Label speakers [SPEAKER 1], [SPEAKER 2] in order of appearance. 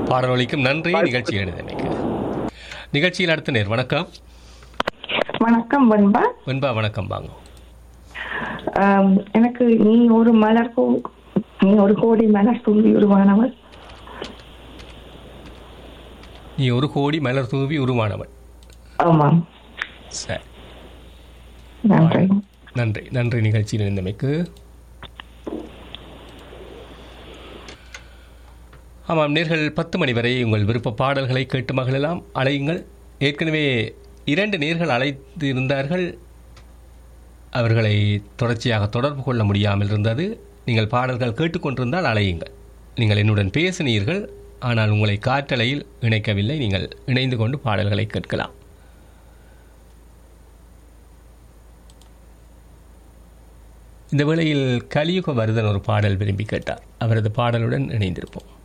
[SPEAKER 1] பாடல் ஒலிக்கும் நன்றி நிகழ்ச்சி எழுதமைக்கு நிகழ்ச்சியில் அடுத்த நேர் வணக்கம்
[SPEAKER 2] வணக்கம் பண்பா
[SPEAKER 1] வெண்பா வணக்கம் வாங்க
[SPEAKER 2] ஆம், எனக்கு நீ ஒரு மலர் பூ நீ ஒரு கோடி மலர் தூவி உருவானவள்
[SPEAKER 1] நீ ஒரு கோடி மலர் தூவி உருவானவன்
[SPEAKER 2] ஆமாம்
[SPEAKER 1] சரி
[SPEAKER 2] நன்றி
[SPEAKER 1] நன்றி நன்றி நிகழ்ச்சியில் இருந்தமைக்கு ஆமாம் நேர்கள் பத்து மணி வரை உங்கள் விருப்ப பாடல்களை கேட்டு மகிழலாம் அழையுங்கள் ஏற்கனவே இரண்டு நேர்கள் அழைத்து இருந்தார்கள் அவர்களை தொடர்ச்சியாக தொடர்பு கொள்ள முடியாமல் இருந்தது நீங்கள் பாடல்கள் கேட்டுக்கொண்டிருந்தால் அழையுங்கள் நீங்கள் என்னுடன் பேசினீர்கள் ஆனால் உங்களை காற்றலையில் இணைக்கவில்லை நீங்கள் இணைந்து கொண்டு பாடல்களை கேட்கலாம் இந்த வேளையில் கலியுக வருதன் ஒரு பாடல் விரும்பி கேட்டார் அவரது பாடலுடன் இணைந்திருப்போம்